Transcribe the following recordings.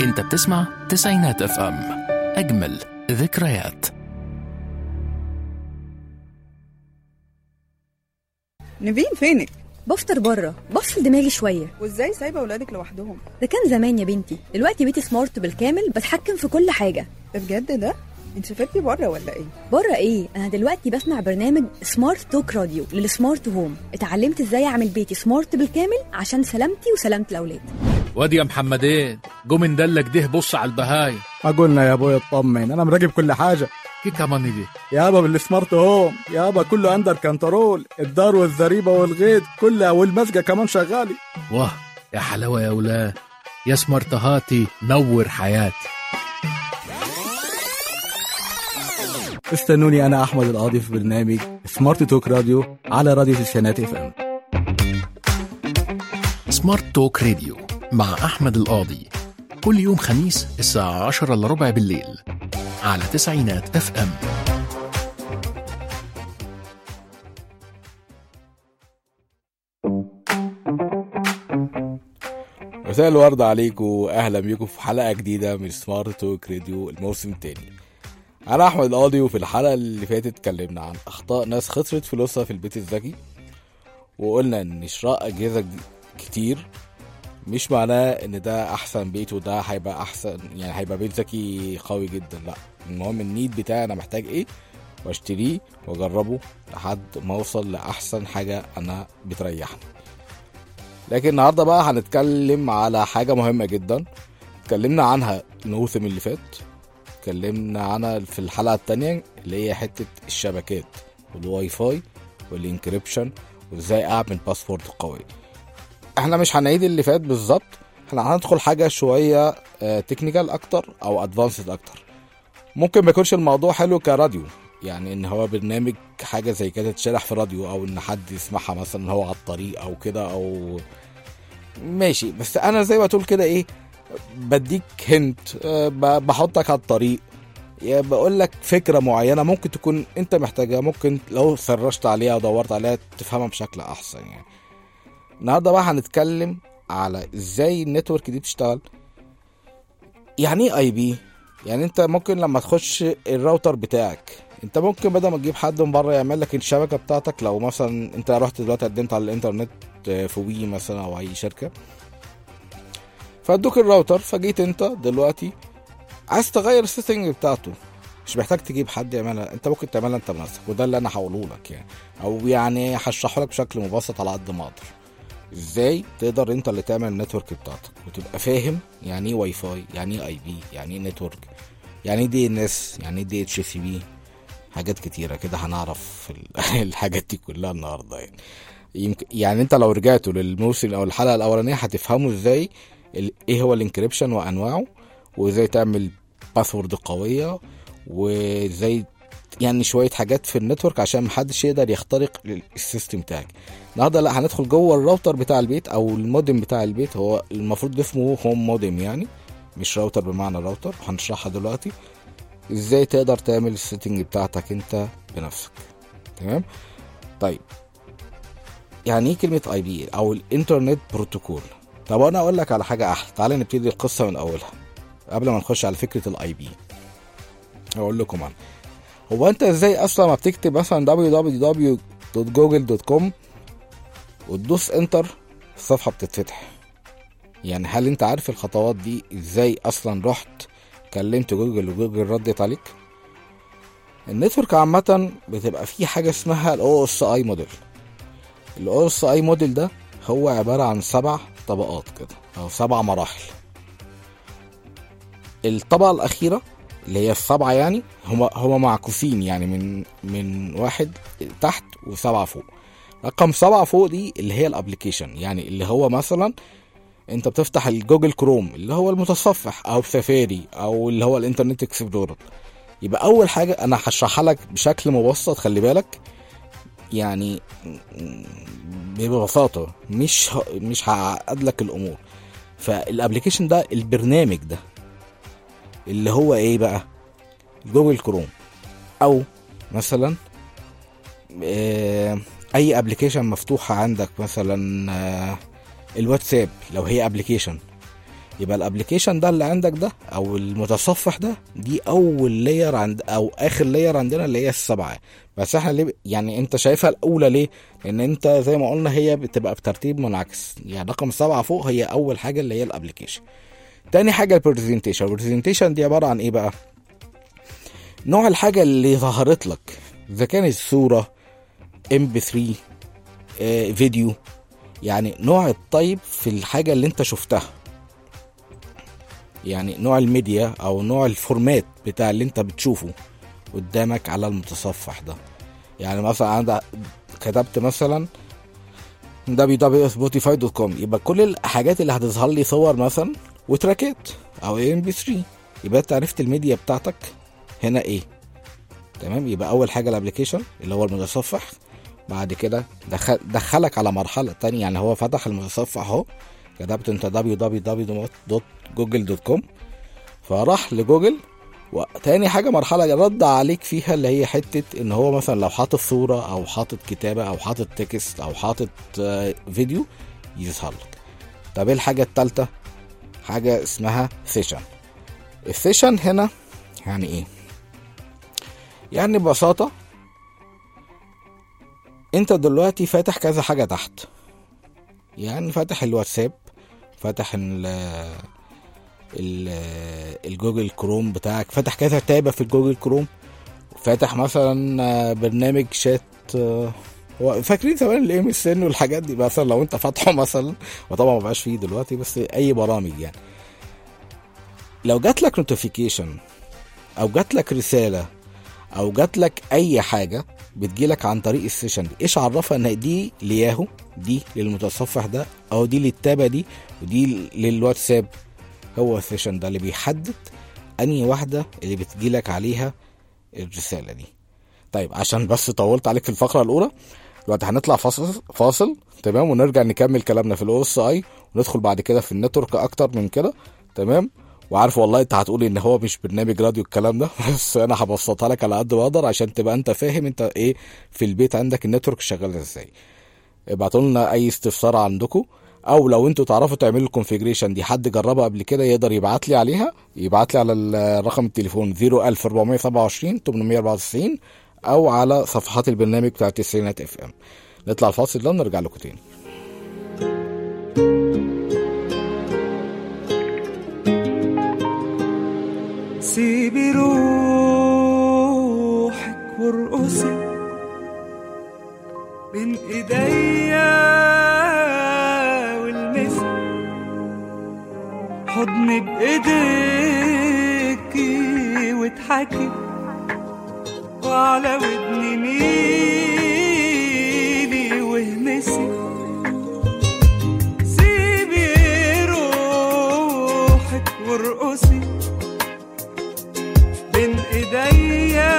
انت بتسمع تسعينات اف ام اجمل ذكريات نبين فينك بفطر بره بفصل دماغي شويه وازاي سايبه ولادك لوحدهم ده كان زمان يا بنتي دلوقتي بيتي سمارت بالكامل بتحكم في كل حاجه ده بجد ده انت سافرتي بره ولا ايه بره ايه انا دلوقتي بسمع برنامج سمارت توك راديو للسمارت هوم اتعلمت ازاي اعمل بيتي سمارت بالكامل عشان سلامتي وسلامه الاولاد واد يا محمدين جو من دلك ده بص على البهاي ما قلنا يا ابوي اطمن انا مراقب كل حاجه كي كمان دي يابا بالسمارت هوم يابا كله اندر كنترول الدار والزريبه والغيط كلها والمسجه كمان شغالي واه يا حلاوه يا ولاد يا سمارت هاتي نور حياتي استنوني انا احمد القاضي في برنامج سمارت توك راديو على راديو تسعينات اف ام سمارت توك راديو مع احمد القاضي كل يوم خميس الساعة 10 الا ربع بالليل على تسعينات اف ام مساء الورد عليكم واهلا بيكم في حلقه جديده من سمارت توك راديو الموسم الثاني انا احمد القاضي وفي الحلقه اللي فاتت اتكلمنا عن اخطاء ناس خسرت فلوسها في البيت الذكي وقلنا ان شراء اجهزه ج- كتير مش معناه ان ده احسن بيت وده هيبقى احسن يعني هيبقى بيت ذكي قوي جدا لا المهم النيد بتاعي انا محتاج ايه واشتريه واجربه لحد ما اوصل لاحسن حاجه انا بتريحني لكن النهارده بقى هنتكلم على حاجه مهمه جدا اتكلمنا عنها الموسم اللي فات اتكلمنا عنها في الحلقه التانية اللي هي حته الشبكات والواي فاي والانكريبشن وازاي اعمل باسورد قوي احنا مش هنعيد اللي فات بالظبط احنا هندخل حاجه شويه تكنيكال اكتر او ادفانسد اكتر ممكن ما يكونش الموضوع حلو كراديو يعني ان هو برنامج حاجه زي كده تشرح في راديو او ان حد يسمعها مثلا هو على الطريق او كده او ماشي بس انا زي ما تقول كده ايه بديك هنت آه، ب- بحطك على الطريق يا بقول لك فكره معينه ممكن تكون انت محتاجها ممكن لو سرشت عليها ودورت عليها تفهمها بشكل احسن يعني النهارده بقى هنتكلم على ازاي النتورك دي بتشتغل يعني ايه اي بي يعني انت ممكن لما تخش الراوتر بتاعك انت ممكن بدل ما تجيب حد من بره يعمل لك الشبكه بتاعتك لو مثلا انت رحت دلوقتي قدمت على الانترنت آه، في وي مثلا او اي شركه فادوك الراوتر فجيت انت دلوقتي عايز تغير السيتنج بتاعته مش محتاج تجيب حد يعملها انت ممكن تعملها انت بنفسك وده اللي انا هقوله لك يعني او يعني هشرحه لك بشكل مبسط على قد ما اقدر ازاي تقدر انت اللي تعمل النتورك بتاعتك وتبقى فاهم يعني ايه واي فاي يعني ايه اي بي يعني ايه نتورك يعني ايه دي ان اس يعني ايه دي اتش سي بي حاجات كتيرة كده هنعرف ال- الحاجات دي كلها النهارده يعني يمكن يعني انت لو رجعتوا للموسم او الحلقه الاولانيه هتفهموا ازاي ال- ايه هو الانكريبشن وانواعه وازاي تعمل باسورد قويه وازاي يعني شويه حاجات في النتورك عشان محدش يقدر يخترق ال- السيستم بتاعك النهارده لا هندخل جوه الراوتر بتاع البيت او المودم بتاع البيت هو المفروض اسمه هوم مودم يعني مش راوتر بمعنى راوتر هنشرحها دلوقتي ازاي تقدر تعمل السيتنج بتاعتك انت بنفسك تمام طيب يعني ايه كلمه اي بي او الانترنت بروتوكول طب انا اقول لك على حاجه احلى تعالى نبتدي القصه من اولها قبل ما نخش على فكره الاي بي اقول لكم انا هو انت ازاي اصلا ما بتكتب مثلا www.google.com وتدوس انتر الصفحه بتتفتح يعني هل انت عارف الخطوات دي ازاي اصلا رحت كلمت جوجل وجوجل ردت عليك النتورك عامة بتبقى فيه حاجة اسمها الاو اس اي موديل الاو اس اي موديل ده هو عبارة عن سبع طبقات كده او سبع مراحل الطبقة الأخيرة اللي هي السبعة يعني هما هما معكوسين يعني من من واحد تحت وسبعة فوق رقم سبعة فوق دي اللي هي الابلكيشن يعني اللي هو مثلا انت بتفتح الجوجل كروم اللي هو المتصفح او سفاري او اللي هو الانترنت اكسبلورر يبقى اول حاجه انا هشرحها لك بشكل مبسط خلي بالك يعني ببساطه مش ه... مش هعقد لك الامور فالابلكيشن ده البرنامج ده اللي هو ايه بقى جوجل كروم او مثلا آه، اي ابلكيشن مفتوحه عندك مثلا آه، الواتساب لو هي ابلكيشن يبقى الابلكيشن ده اللي عندك ده او المتصفح ده دي اول لاير عند او اخر لاير عندنا اللي هي السبعه بس احنا ليه يعني انت شايفها الاولى ليه لان انت زي ما قلنا هي بتبقى بترتيب منعكس يعني رقم سبعة فوق هي اول حاجه اللي هي الابلكيشن تاني حاجه البرزنتيشن البرزنتيشن دي عباره عن ايه بقى نوع الحاجه اللي ظهرت لك اذا كانت صوره ام بي 3 آه، فيديو يعني نوع الطيب في الحاجه اللي انت شفتها يعني نوع الميديا او نوع الفورمات بتاع اللي انت بتشوفه قدامك على المتصفح ده يعني مثلا عند كتبت مثلا www.spotify.com يبقى كل الحاجات اللي هتظهر لي صور مثلا وتراكات او ام بي 3 يبقى انت عرفت الميديا بتاعتك هنا ايه تمام يبقى اول حاجه الابلكيشن اللي هو المتصفح بعد كده دخل دخلك على مرحله تانية يعني هو فتح المتصفح اهو كتبت انت www.google.com فراح لجوجل وتاني حاجه مرحله رد عليك فيها اللي هي حته ان هو مثلا لو حاطط صوره او حاطط كتابه او حاطط تكست او حاطط آه، فيديو يظهر لك طب ايه الحاجه التالتة حاجه اسمها سيشن السيشن هنا يعني ايه يعني ببساطه انت دلوقتي فاتح كذا حاجه تحت يعني فاتح الواتساب فاتح ال ال الجوجل كروم بتاعك فاتح كذا تابة في الجوجل كروم فاتح مثلا برنامج شات آه، هو فاكرين زمان الام اس ان والحاجات دي مثلا لو انت فاتحه مثلا وطبعا ما بقاش فيه دلوقتي بس اي برامج يعني لو جات لك نوتيفيكيشن او جات لك رساله او جات لك اي حاجه بتجيلك عن طريق السيشن دي ايش عرفها ان دي لياهو دي للمتصفح ده او دي للتابة دي ودي للواتساب هو السيشن ده اللي بيحدد انهي واحدة اللي بتجيلك عليها الرسالة دي طيب عشان بس طولت عليك في الفقرة الأولى دلوقتي هنطلع فاصل فاصل تمام ونرجع نكمل كلامنا في الاو اس اي وندخل بعد كده في النتورك اكتر من كده تمام وعارف والله انت هتقولي ان هو مش برنامج راديو الكلام ده بس انا هبسطها لك على قد ما اقدر عشان تبقى انت فاهم انت ايه في البيت عندك النتورك شغال ازاي ابعتوا لنا اي استفسار عندكم او لو انتوا تعرفوا تعملوا الكونفيجريشن دي حد جربها قبل كده يقدر يبعت لي عليها يبعت لي على الرقم التليفون 01427 894 او على صفحات البرنامج بتاع التسعينات اف ام نطلع الفاصل ده ونرجع لكم تاني سيبي روحك وارقصي بين ايديا والمسك حضني بايديكي واضحكي وعلى ودني ميلي واهمسي سيبي روحك وارقصي بين ايديا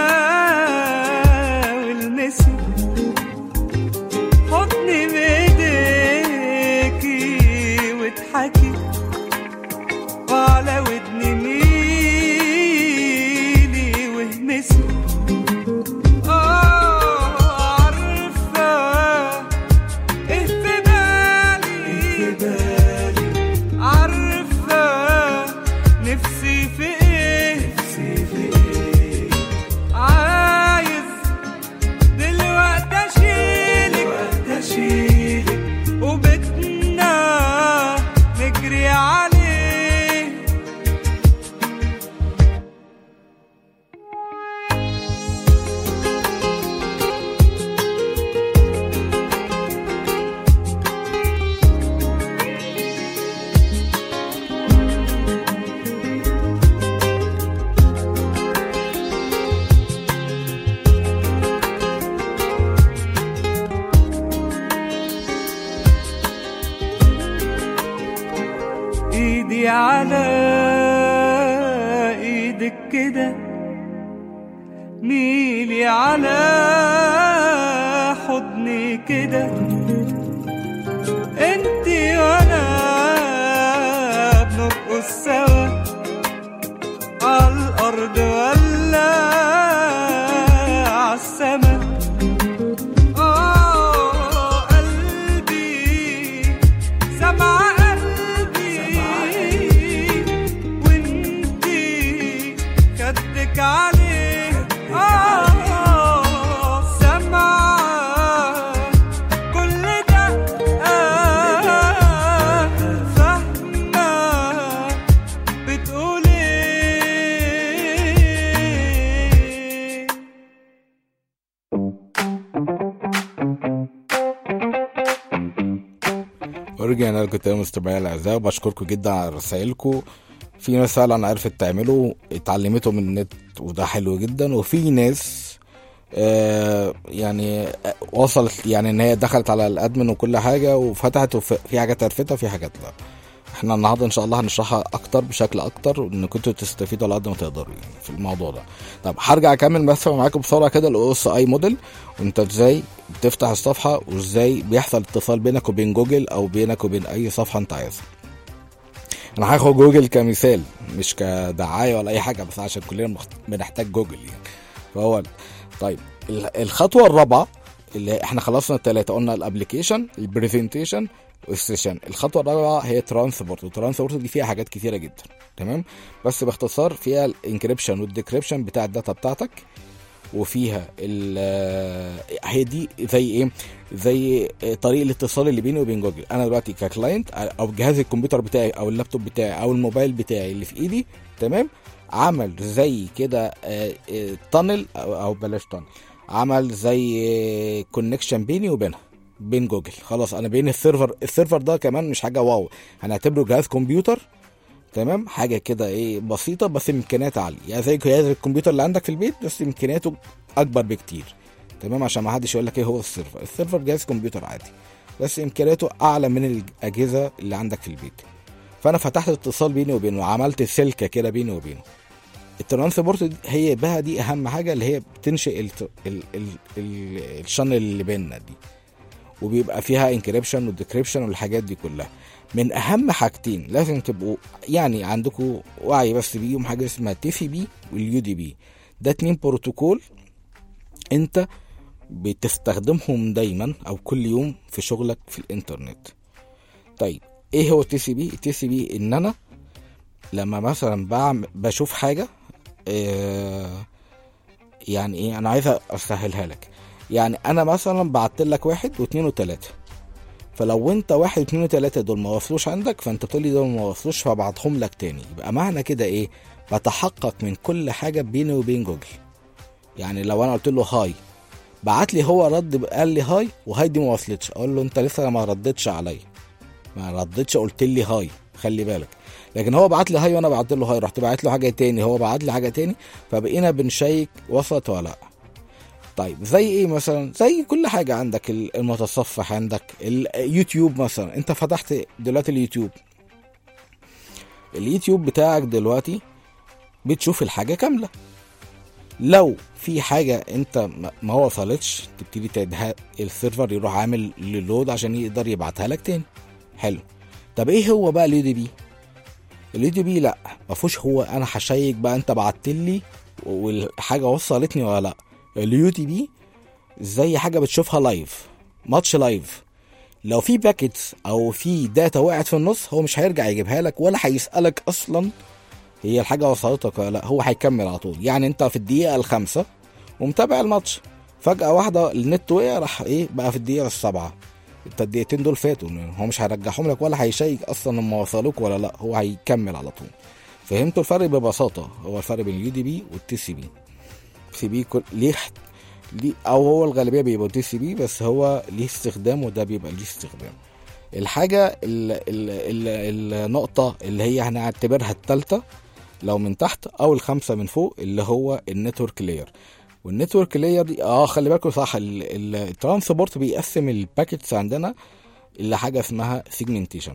والمسي حضني بايديكي واضحكي وعلى ودني ميلي واهمسي آه عارفة إيه في بالي عارفة نفسي في إيه عايز دلوقتي أشيلك وبيتنا نجري عليه ايدي على ايدك كده ميلي على حضني كده انتي وانا بنرقص سوا عالارض ولا عالسما آه قلبي سمع قلبي ورجعنا لكم تاني مستمعين الاعزاء وبشكركم جدا على رسائلكم في ناس فعلا عرفت تعمله اتعلمته من النت وده حلو جدا وفي ناس آه يعني آه، وصلت يعني ان هي دخلت على الادمن وكل حاجه وفتحت وفي حاجات عرفتها وفي حاجات لا احنا النهارده ان شاء الله هنشرحها اكتر بشكل اكتر ان كنتوا تستفيدوا على قد ما تقدروا يعني في الموضوع ده طب هرجع اكمل بس معاكم بسرعه كده الاو اس اي موديل وانت ازاي بتفتح الصفحه وازاي بيحصل اتصال بينك وبين جوجل او بينك وبين اي صفحه انت عايزها انا هاخد جوجل كمثال مش كدعايه ولا اي حاجه بس عشان كلنا مخت- بنحتاج جوجل يعني فهو طيب ال- الخطوه الرابعه اللي احنا خلصنا الثلاثه قلنا الابلكيشن البرزنتيشن والسيشن الخطوه الرابعه هي ترانسبورت والترانسبورت دي فيها حاجات كتيره جدا تمام بس باختصار فيها الانكريبشن والديكريبشن بتاع الداتا بتاعتك وفيها ال هي دي زي ايه زي طريق الاتصال اللي بيني وبين جوجل انا دلوقتي ككلاينت او جهاز الكمبيوتر بتاعي او اللابتوب بتاعي او الموبايل بتاعي اللي في ايدي تمام عمل زي كده تانل او أو بلاش تانل عمل زي كونكشن بيني وبينها بين جوجل خلاص انا بين السيرفر السيرفر ده كمان مش حاجه واو هنعتبره جهاز كمبيوتر تمام حاجه كده ايه بسيطه بس امكانيات عاليه يعني زي جهاز الكمبيوتر اللي عندك في البيت بس امكانياته اكبر بكتير تمام عشان ما حدش يقول لك ايه هو السيرفر السيرفر جهاز كمبيوتر عادي بس امكانياته اعلى من الاجهزه اللي عندك في البيت فانا فتحت اتصال بيني وبينه وعملت سلكه كده بيني وبينه الترانسبورت دي- هي بقى دي اهم حاجه اللي هي بتنشئ ال ال ال ال الشانل اللي بيننا دي وبيبقى فيها انكريبشن وديكريبشن والحاجات دي كلها من اهم حاجتين لازم تبقوا يعني عندكم وعي بس بيهم حاجه اسمها تي سي بي واليو دي بي ده اتنين بروتوكول انت بتستخدمهم دايما او كل يوم في شغلك في الانترنت طيب ايه هو التي سي بي التي سي بي ان انا لما مثلا بعمل بشوف حاجه آه يعني ايه انا عايز اسهلها لك يعني انا مثلا بعت لك واحد واثنين وثلاثه فلو انت واحد اتنين وتلاته دول ما وصلوش عندك فانت تقول لي دول ما وصلوش فبعتهم لك تاني يبقى معنى كده ايه بتحقق من كل حاجه بيني وبين جوجل يعني لو انا قلت له هاي بعت لي هو رد قال لي هاي وهاي دي ما وصلتش اقول له انت لسه ما ردتش عليا ما ردتش قلت لي هاي خلي بالك لكن هو بعت لي هاي وانا بعت له هاي رحت بعت له حاجه تاني هو بعت لي حاجه تاني فبقينا بنشيك وصلت ولا لا طيب زي ايه مثلا زي كل حاجه عندك ال- المتصفح عندك اليوتيوب مثلا انت فتحت دلوقتي اليوتيوب اليوتيوب بتاعك دلوقتي بتشوف الحاجه كامله لو في حاجه انت ما- ما وصلتش تبتدي تعيدها السيرفر يروح عامل لود عشان يقدر يبعتها لك تاني حلو طب ايه هو بقى اليو دي بي اليو دي بي لا ما فيهوش هو انا هشيك بقى انت بعت لي والحاجه وصلتني ولا لا اليو دي بي زي حاجه بتشوفها لايف ماتش لايف لو في باكيتس او في داتا وقعت في النص هو مش هيرجع يجيبها لك ولا هيسالك اصلا هي الحاجه وصلتك ولا لا هو هيكمل على طول يعني انت في الدقيقه الخامسه ومتابع الماتش فجاه واحده النت وقع راح ايه بقى في الدقيقه السابعه انت الدقيقتين دول فاتوا هو مش هيرجعهم لك ولا هيشيك اصلا هم وصلوك ولا لا هو هيكمل على طول فهمتوا الفرق ببساطه هو الفرق بين اليو دي بي والتي سي بي سي بي كل ليه ليه او هو الغالبيه بيبقى تي سي بي بس هو ليه استخدام وده بيبقى ليه استخدام الحاجه ال ال ال النقطه اللي هي هنعتبرها الثالثه لو من تحت او الخمسه من فوق اللي هو النتورك لاير والنتورك لاير دي اه خلي بالكم صح ال- ال- الترانسبورت بيقسم الباكيتس عندنا اللي حاجه اسمها سيجمنتيشن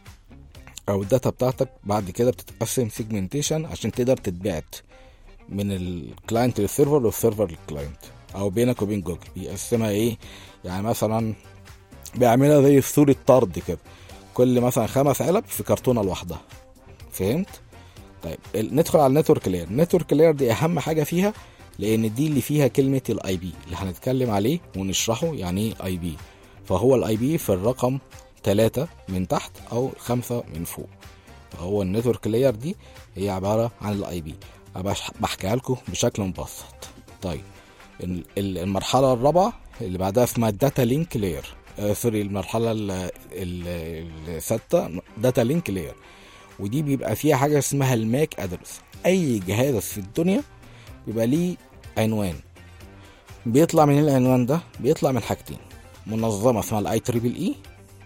او الداتا بتاعتك بعد كده بتتقسم سيجمنتيشن عشان تقدر تتبعت من الكلاينت للسيرفر والسيرفر للكلاينت او بينك وبين جوجل بيقسمها ايه يعني مثلا بيعملها زي صورة طرد كده كل مثلا خمس علب في كرتونة لوحدها فهمت طيب ال- ندخل على النتورك لاير النتورك لاير دي اهم حاجة فيها لان دي اللي فيها كلمة الاي بي اللي هنتكلم عليه ونشرحه يعني ايه اي بي فهو الاي بي في الرقم ثلاثة من تحت او خمسة من فوق فهو النتورك لاير دي هي عبارة عن الاي بي بحكيها لكم بشكل مبسط طيب ال- ال- المرحلة الرابعة اللي بعدها اسمها داتا لينك لاير سوري المرحلة ال- ال- الستة داتا لينك لاير ودي بيبقى فيها حاجة اسمها الماك ادرس اي جهاز في الدنيا بيبقى ليه عنوان بيطلع من العنوان ده بيطلع من حاجتين منظمة اسمها الاي تريبل اي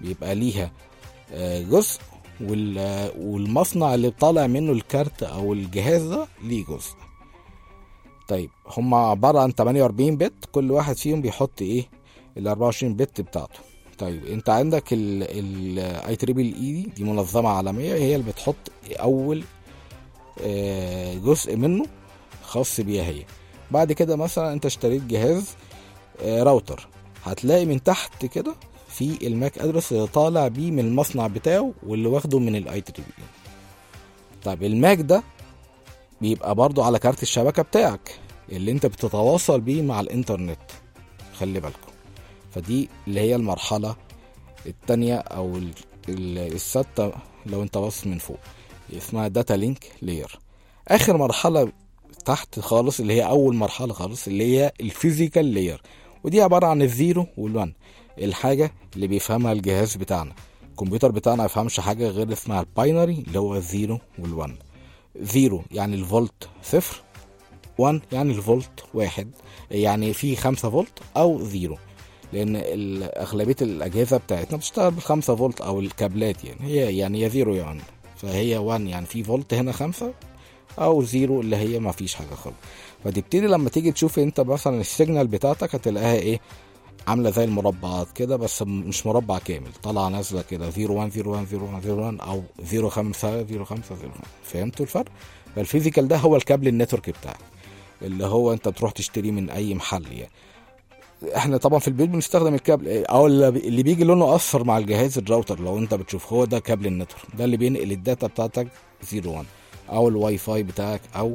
بيبقى ليها آه، جزء وال- آه، والمصنع اللي طالع منه الكارت او الجهاز ده ليه جزء طيب هم عبارة عن 48 بت كل واحد فيهم بيحط ايه ال 24 بت بتاعته طيب انت عندك الاي تريبل اي دي دي منظمة عالمية هي اللي بتحط اول آه، جزء منه خاص بيها هي بعد كده مثلا انت اشتريت جهاز آه، راوتر هتلاقي من تحت كده في الماك ادرس اللي طالع بيه من المصنع بتاعه واللي واخده من الاي تريبل اي طيب الماك ده بيبقى برضو على كارت الشبكة بتاعك اللي انت بتتواصل بيه مع الانترنت خلي بالكم فدي اللي هي المرحلة التانية او ال- ال- الستة لو انت باصص من فوق اسمها داتا لينك لاير اخر مرحلة تحت خالص اللي هي اول مرحلة خالص اللي هي الفيزيكال لاير ودي عبارة عن الزيرو والوان الحاجة اللي بيفهمها الجهاز بتاعنا الكمبيوتر بتاعنا ما يفهمش حاجة غير اسمها الباينري اللي هو الزيرو والوان زيرو يعني الفولت صفر 1 يعني الفولت واحد يعني في 5 فولت او زيرو لان ال- اغلبيه الاجهزه بتاعتنا بتشتغل بالخمسة فولت او الكابلات يعني هي يعني يا زيرو يا 1 فهي 1 يعني في فولت هنا خمسة او زيرو اللي هي ما فيش حاجه خالص فتبتدي لما تيجي تشوف انت مثلا السيجنال بتاعتك هتلاقيها ايه عامله زي المربعات كده بس م- مش مربع كامل طالعه نازله كده 0 1 0 1 0 1 0 1 او 0 5 0 5 0 5 فهمتوا الفرق؟ فالفيزيكال ده هو الكابل النتورك بتاعك اللي هو انت تروح تشتريه من اي محل يعني احنا طبعا في البيت بنستخدم الكابل او اللي اللي بيجي لونه اصفر مع الجهاز الراوتر لو انت بتشوف هو ده كابل النتورك ده اللي بينقل الداتا بتاعتك 0 1 او الواي فاي بتاعك او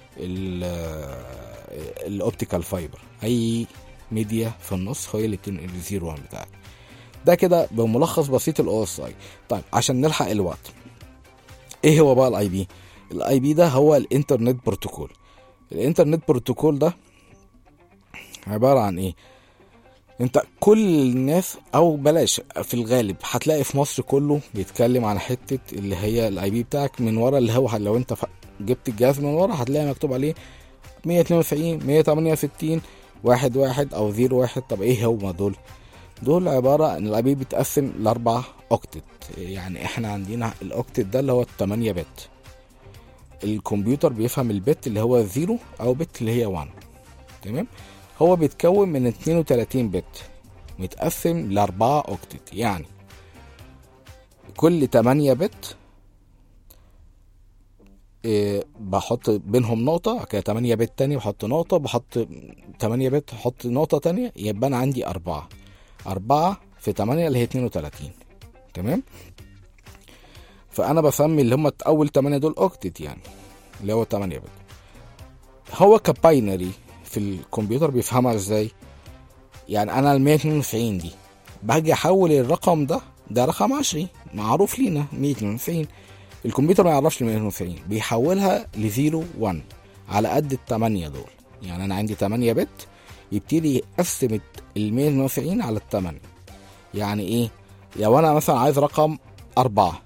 ال- الاوبتيكال فايبر اي ميديا في النص هي اللي بتنقل الزيرو 1 بتاعك ده كده بملخص بسيط الاو اس اي طيب عشان نلحق الوقت ايه هو بقى الاي بي الاي بي ده هو الانترنت بروتوكول الانترنت بروتوكول ده عبارة عن ايه انت كل الناس او بلاش في الغالب هتلاقي في مصر كله بيتكلم عن حتة اللي هي الاي بي بتاعك من ورا اللي هو لو انت ف- جبت الجهاز من ورا هتلاقي مكتوب عليه 192 168 واحد واحد او زيرو واحد طب ايه هما دول دول عبارة عن الاي بي بيتقسم لاربع اوكتت يعني احنا عندنا الاوكتت ده اللي هو 8 بت الكمبيوتر بيفهم البت اللي هو زيرو او بت اللي هي 1 تمام هو بيتكون من 32 بت متقسم لأربعة أوكتت يعني كل 8 بت إيه بحط بينهم نقطة بعد كده 8 بت تاني بحط نقطة بحط 8 بت بحط نقطة تانية يبقى أنا عندي أربعة أربعة في 8 اللي هي 32 تمام فأنا بسمي اللي هم أول 8 دول أوكتت يعني اللي هو 8 بت هو كباينري في الكمبيوتر بيفهمها ازاي يعني انا ال 192 دي باجي احول الرقم ده ده رقم عشري معروف لينا 192 الكمبيوتر ما يعرفش ال 192 بيحولها ل 0 1 على قد الثمانية دول يعني انا عندي 8 بت يبتدي يقسم ال 192 على الثمانية يعني ايه لو انا مثلا عايز رقم أربعة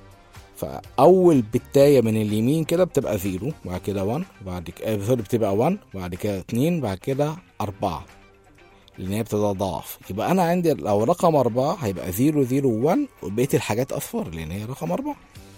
فاول بتايه من اليمين كده بتبقى زيرو بعد كده 1 بعد كده سوري بتبقى 1 بعد كده 2 بعد كده 4 لان هي بتتضاعف يبقى انا عندي لو رقم 4 هيبقى 0 0 1 وبقيه الحاجات اصفر لان هي رقم 4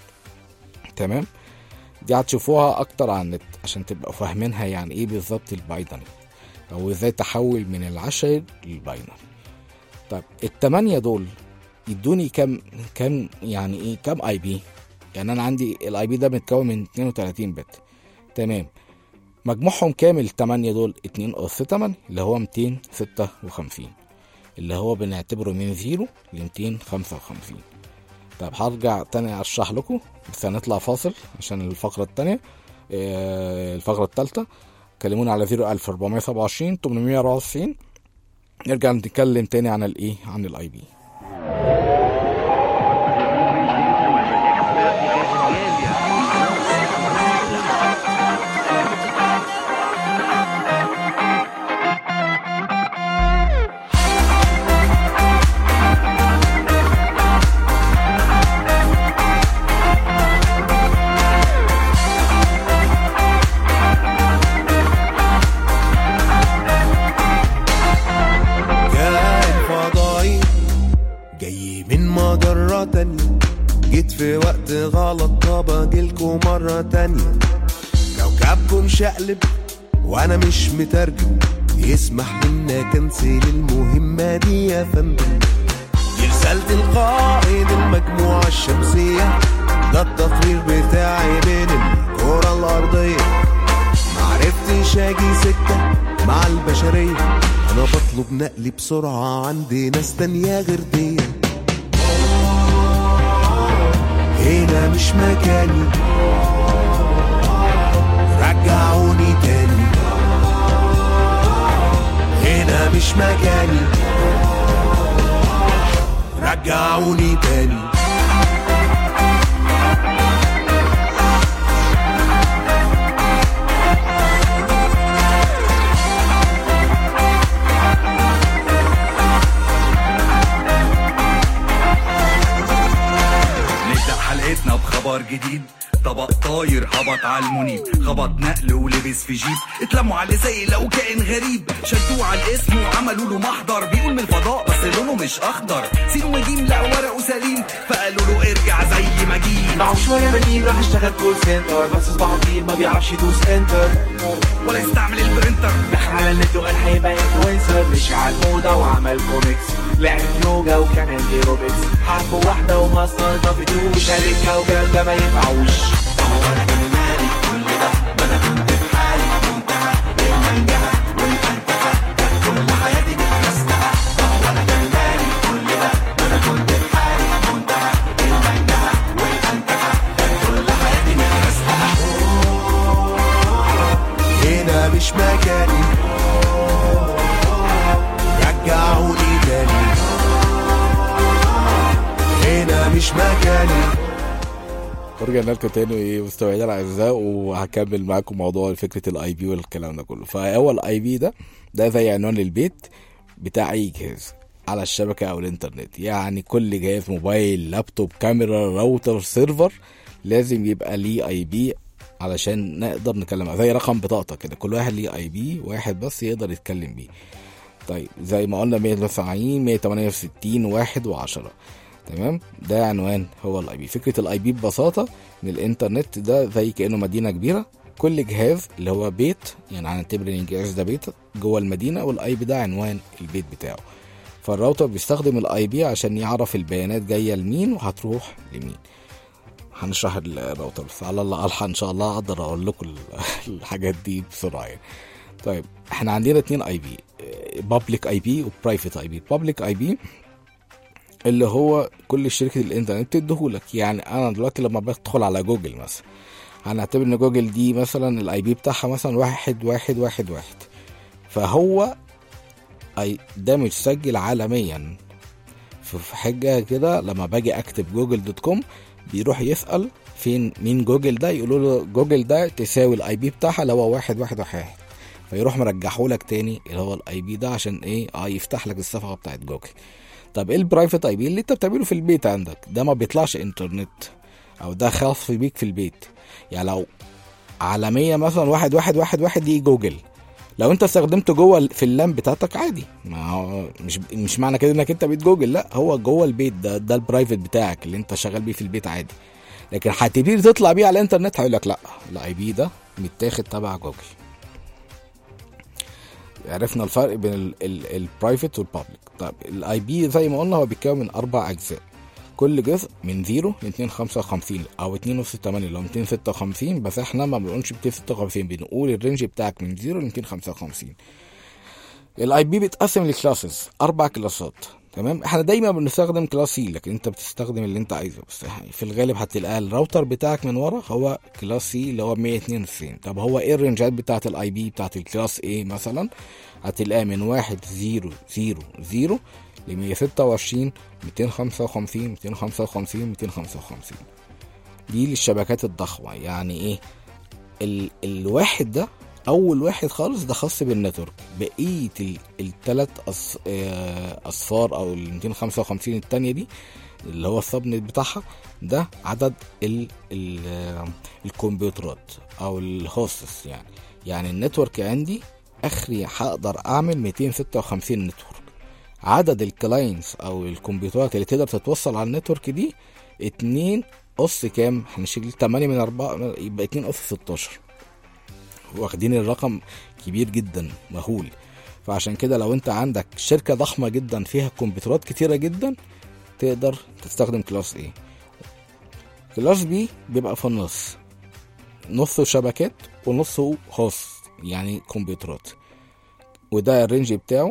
تمام دي هتشوفوها اكتر على النت عشان تبقوا فاهمينها يعني ايه بالظبط الباينري او ازاي تحول من العشر للباينري طب التمانية دول يدوني كام كام يعني ايه كام اي بي يعني انا عندي الاي بي ده متكون من 32 بت تمام مجموعهم كامل 8 دول 2 اس 8 اللي هو 256 اللي هو بنعتبره من 0 ل 255 طب هرجع تاني اشرح لكم بس هنطلع فاصل عشان الفقرة التانية آه، الفقرة التالتة كلمونا على 01427 894 نرجع نتكلم تاني عن الايه عن الاي بي كائن فضائي تانية جيت في وقت غلط طب اجيلكوا مرة تانية كوكبكم شقلب وانا مش مترجم يسمح لنا كنسل المهمة دي يا فندم دي رسالة القائد المجموعة الشمسية ده التطوير بتاعي بين الكرة الأرضية معرفتش اجي سكة مع البشرية انا بطلب نقلي بسرعة عندي ناس تانية غير دي هنا مش مكاني رجعوني تاني هنا مش مكاني رجعوني تاني نبدأ حلقتنا بخبر جديد طبق طاير هبط على المنيب خبط نقل ولبس في جيب اتلموا على زي لو كائن غريب شدوه على الاسم وعملوا له محضر بيقول من الفضاء بس لونه مش اخضر سين وجيم لا ورقه سليم فقالوا له ارجع زي ما جيت معه شوية بديل راح اشتغل كول سنتر بس صباحه طويل ما بيعرفش يدوس انتر ولا يستعمل البرنتر دخل على النت وقال هيبقى انفلونسر مشي على الموضة وعمل كوميكس لعب يوجا وكمان ايروبكس حرب واحدة وما استلطفتوش قال الكوكب ده ما ينفعوش هنا مش مكاني رجعوني تاني هنا مش مكاني ورجعنا لكم تاني مستمعينا الاعزاء وهكمل معاكم موضوع فكره الاي بي والكلام ده كله فهو الاي بي ده ده زي عنوان البيت بتاع اي جهاز على الشبكه او الانترنت يعني كل جهاز موبايل لابتوب كاميرا راوتر سيرفر لازم يبقى ليه اي بي علشان نقدر نكلم زي رقم بطاقتك كده كل واحد ليه اي بي واحد بس يقدر يتكلم بيه طيب زي ما قلنا 190 168 واحد وعشرة تمام ده عنوان هو الاي بي فكره الاي بي ببساطه ان الانترنت ده زي كانه مدينه كبيره كل جهاز اللي هو بيت يعني هنعتبر ان الجهاز ده بيت جوه المدينه والاي بي ده عنوان البيت بتاعه فالراوتر بيستخدم الاي بي عشان يعرف البيانات جايه لمين وهتروح لمين هنشرح الراوتر بس على الله الحق ان شاء الله اقدر اقول لكم الحاجات دي بسرعه يعني طيب احنا عندنا اتنين اي بي بابليك اي بي وبرايفت اي بي بابليك اي بي اللي هو كل شركه الانترنت بتديهولك يعني انا دلوقتي لما بدخل على جوجل مثلا هنعتبر ان جوجل دي مثلا الاي بي بتاعها مثلا واحد واحد واحد واحد فهو أي ده متسجل عالميا في في حاجه كده لما باجي اكتب جوجل دوت كوم بيروح يسال فين مين جوجل ده يقولوا له جوجل ده تساوي الاي بي بتاعها اللي هو واحد واحد واحد فيروح مرجحهولك تاني اللي هو الاي بي ده عشان ايه اه يفتح لك الصفحه بتاعت جوجل طب ايه البرايفت اي بي اللي انت بتعمله في البيت عندك ده ما بيطلعش انترنت او ده خاص بيك في البيت يعني لو عالمية مثلا واحد واحد واحد واحد دي جوجل لو انت استخدمته جوه في اللام بتاعتك عادي ما هو مش مش معنى كده انك انت بيت جوجل لا هو جوه البيت ده ده البرايفت بتاعك اللي انت شغال بيه في البيت عادي لكن هتبتدي تطلع بيه على الانترنت هيقول لك لا الاي بي ده متاخد تبع جوجل عرفنا الفرق بين البرايفت والبابليك طب الاي بي زي ما قلنا هو بيتكون من اربع اجزاء كل جزء من 0 ل 255 او 2 ونص 8 اللي هو 256 بس احنا ما بنقولش 256 بنقول الرينج بتاعك من 0 ل 255 الاي بي بيتقسم لكلاسز اربع كلاسات تمام احنا دايما بنستخدم كلاس سي لكن انت بتستخدم اللي انت عايزه بس في الغالب هتلاقي الراوتر بتاعك من ورا هو كلاس سي اللي هو 192 طب هو ايه الرينجات بتاعت الاي بي بتاعت الكلاس ايه مثلا هتلاقيها من 1 0 0 0 ل 126 255 255 255 دي للشبكات الضخمه يعني ايه ال الواحد ده اول واحد خالص ده خاص بالنتورك بقيه ال- التلات أص... آه، اصفار او ال 255 التانية دي اللي هو السبنت بتاعها ده عدد ال... ال... آه، الكمبيوترات او الهوستس يعني يعني النتورك عندي اخري هقدر اعمل 256 نتورك عدد الكلاينتس او الكمبيوترات اللي تقدر تتوصل على النتورك دي اتنين قص كام هنشيل 8 من 4 يبقى 2 قص 16 واخدين الرقم كبير جدا مهول فعشان كده لو انت عندك شركة ضخمة جدا فيها كمبيوترات كتيرة جدا تقدر تستخدم كلاس A كلاس B بيبقى في النص نصه شبكات ونصه هوست يعني كمبيوترات وده الرينج بتاعه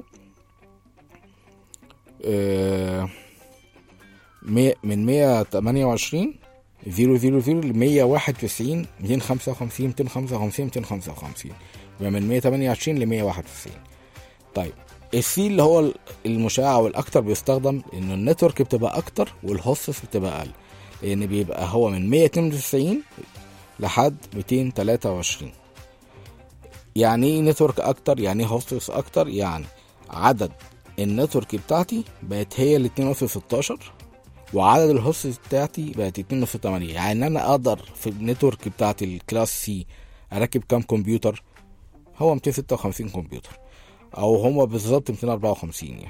آه، مية- من 128 0 0 0 ل 191 255 255 255 يبقى من 128 ل 191 طيب السي اللي هو المشاع والاكتر بيستخدم انه النتورك بتبقى اكتر والهوستس بتبقى اقل لان بيبقى هو من 192 لحد 223 يعني ايه نتورك اكتر يعني ايه هوستس اكتر يعني عدد النتورك بتاعتي بقت هي ال 2 في 16 وعدد الهوستس بتاعتي بقت 2 في 8 يعني انا اقدر في النتورك بتاعتي الكلاس سي اركب كام كمبيوتر هو 256 كمبيوتر او هما بالظبط 254 يعني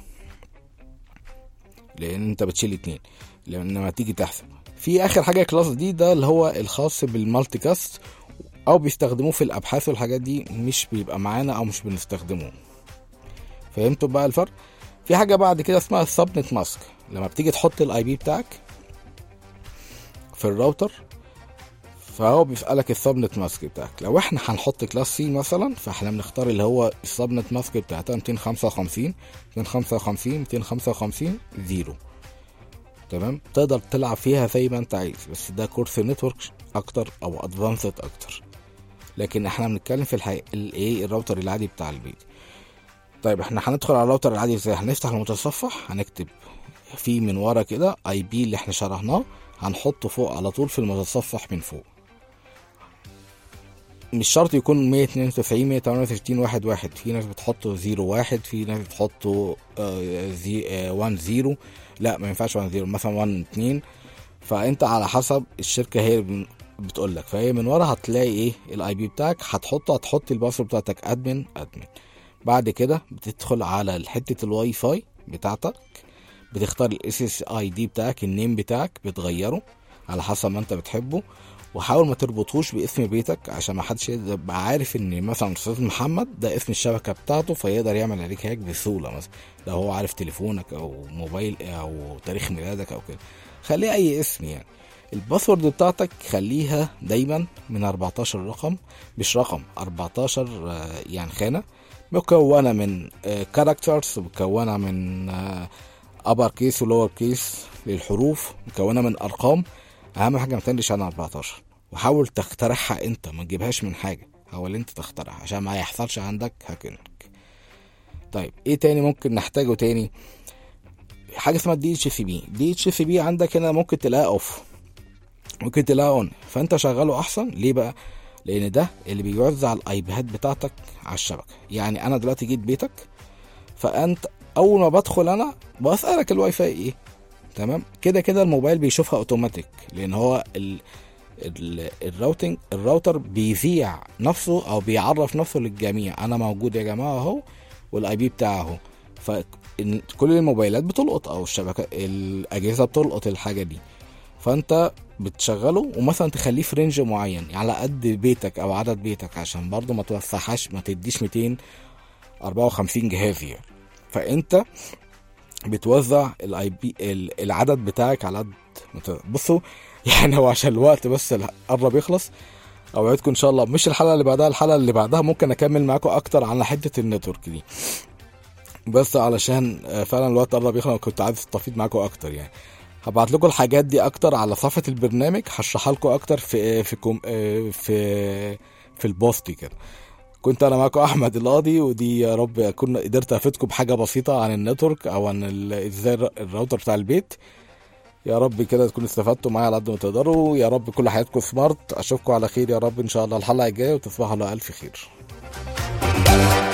لان انت بتشيل اتنين لما تيجي تحسب في اخر حاجه كلاس دي ده اللي هو الخاص بالمالتي كاست او بيستخدموه في الابحاث والحاجات دي مش بيبقى معانا او مش بنستخدمه فهمتوا بقى الفرق في حاجه بعد كده اسمها السبنت ماسك لما بتيجي تحط الاي بي بتاعك في الراوتر فهو بيسألك السبنت ماسك بتاعك لو احنا هنحط كلاس سي مثلا فاحنا بنختار اللي هو السبنت ماسك بتاعتها 255 255 255 زيرو تمام تقدر تلعب فيها زي ما انت عايز بس ده كورس نتورك اكتر او ادفانسد اكتر لكن احنا بنتكلم في الحقيقة الايه الراوتر العادي بتاع البيت طيب احنا هندخل على الراوتر العادي ازاي هنفتح المتصفح هنكتب في من ورا كده اي بي اللي احنا شرحناه هنحطه فوق على طول في المتصفح من فوق مش شرط يكون 192 168 واحد واحد في ناس بتحطه زيرو واحد في ناس بتحطه آه، زي آه، 1 زيرو لا ما ينفعش 1 زيرو مثلا 1 2 فانت على حسب الشركه هي اللي بتقول لك فهي من ورا هتلاقي ايه الاي بي بتاعك هتحطه هتحط الباسورد بتاعتك ادمن ادمن بعد كده بتدخل على حته الواي فاي بتاعتك بتختار الاس اس اي دي بتاعك النيم بتاعك بتغيره على حسب ما انت بتحبه وحاول ما تربطوش باسم بيتك عشان ما حدش يبقى عارف ان مثلا استاذ محمد ده اسم الشبكه بتاعته فيقدر يعمل عليك هيك بسهوله مثلا لو هو عارف تليفونك او موبايل او تاريخ ميلادك او كده خليه اي اسم يعني الباسورد بتاعتك خليها دايما من 14 رقم مش رقم 14 آه، يعني خانه مكونه من كاركترز مكونه من ابر كيس ولور كيس للحروف مكونه من ارقام اهم حاجه ما تنرش عن 14 وحاول تخترعها انت ما تجيبهاش من حاجه حاول انت تخترعها عشان ما يحصلش عندك هاكينج طيب ايه تاني ممكن نحتاجه تاني حاجه اسمها دي اتش سي بي دي اتش سي بي عندك هنا ممكن تلاقيها اوف ممكن تلاقيها اون فانت شغله احسن ليه بقى لان ده اللي بيوزع الايباد بتاعتك على الشبكه يعني انا دلوقتي جيت بيتك فانت اول ما بدخل انا بسالك الواي فاي ايه تمام كده كده الموبايل بيشوفها اوتوماتيك لان هو ال ال- الراوتنج الراوتر بيذيع نفسه او بيعرف نفسه للجميع انا موجود يا جماعه اهو والاي بي بتاعه اهو فكل الموبايلات بتلقط او الشبكه الاجهزه بتلقط الحاجه دي فانت بتشغله ومثلا تخليه في رينج معين يعني على قد بيتك او عدد بيتك عشان برضه ما توسعهاش ما تديش 254 جهاز يعني فانت بتوزع الاي بي العدد بتاعك على قد ما ت- بصوا يعني هو عشان الوقت بس ال- قرب يخلص اوعدكم ان شاء الله مش الحلقه اللي بعدها الحلقه اللي بعدها ممكن اكمل معاكم اكتر عن حته النتورك دي بس علشان آه، فعلا الوقت قرب يخلص كنت عايز استفيد معاكم اكتر يعني هبعت لكم الحاجات دي اكتر على صفحه البرنامج هشرحها لكم اكتر في في كوم آه، في في البوست كده كنت انا معاكم احمد القاضي ودي يا رب اكون قدرت افيدكم بحاجه بسيطه عن النتورك او عن ال- ازاي الر- الراوتر بتاع البيت يا رب كده تكونوا استفدتوا معايا على قد ما تقدروا يا رب كل حياتكم سمارت اشوفكم على خير يا رب ان شاء الله الحلقه الجايه وتصبحوا على الف خير